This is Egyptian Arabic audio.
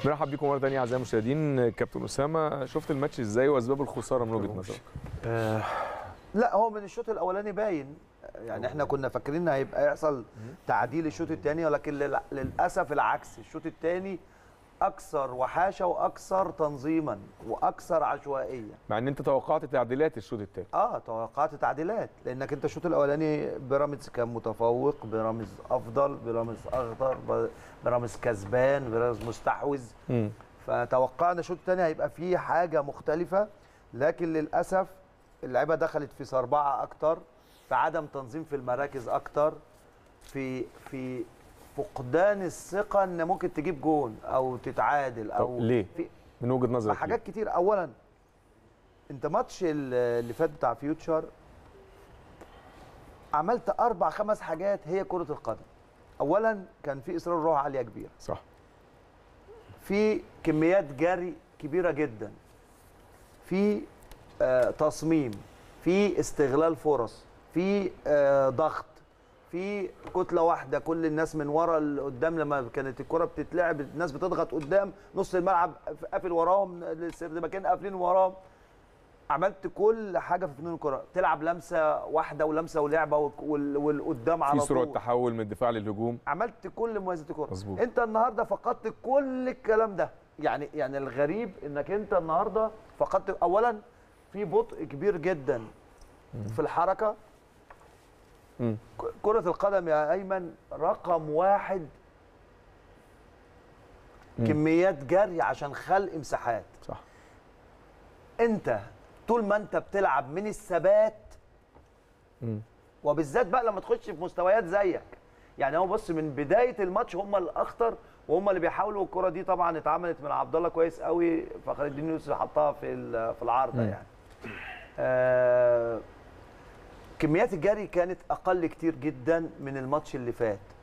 نرحب بيكم مره ثانيه اعزائي المشاهدين كابتن اسامه شفت الماتش ازاي واسباب الخساره من وجهه نظرك آه لا هو من الشوط الاولاني باين يعني احنا كنا فاكرين ان هيبقى يحصل تعديل الشوط الثاني ولكن لل- للاسف العكس الشوط الثاني اكثر وحاشه واكثر تنظيما واكثر عشوائيه مع ان انت توقعت تعديلات الشوط الثاني اه توقعت تعديلات لانك انت الشوط الاولاني بيراميدز كان متفوق بيراميدز افضل بيراميدز اخضر ب- بيراميدز كسبان بيراميدز مستحوذ فتوقعنا الشوط الثاني هيبقى فيه حاجه مختلفه لكن للاسف اللعيبه دخلت في صربعه اكتر في عدم تنظيم في المراكز اكتر في في فقدان الثقه ان ممكن تجيب جون او تتعادل طب او ليه؟ في من وجهه نظرك حاجات كتير اولا انت ماتش ال- اللي فات بتاع فيوتشر عملت اربع خمس حاجات هي كره القدم اولا كان في اصرار روح عاليه كبيره ليه؟ صح في كميات جري كبيره جدا في آه تصميم في استغلال فرص في آه ضغط في كتله واحده كل الناس من ورا لقدام لما كانت الكره بتتلعب الناس بتضغط قدام نص الملعب قافل وراهم السردباكين قافلين وراهم عملت كل حاجه في فنون الكره تلعب لمسه واحده ولمسه ولعبه وال- والقدام على في سرعه طول تحول من الدفاع للهجوم عملت كل مميزات الكوره مظبوط. انت النهارده فقدت كل الكلام ده يعني يعني الغريب انك انت النهارده فقدت اولا في بطء كبير جدا في الحركه مم. ك- كره القدم يا ايمن رقم واحد مم. كميات جري عشان خلق مساحات صح انت طول ما انت بتلعب من الثبات مم. وبالذات بقى لما تخش في مستويات زيك يعني هو بص من بدايه الماتش هم الاخطر وهم اللي بيحاولوا الكره دي طبعا اتعملت من عبد الله كويس قوي فخر الدين يوسف حطها في ال- في العارضه مم. يعني آه كميات الجري كانت اقل كتير جدا من الماتش اللي فات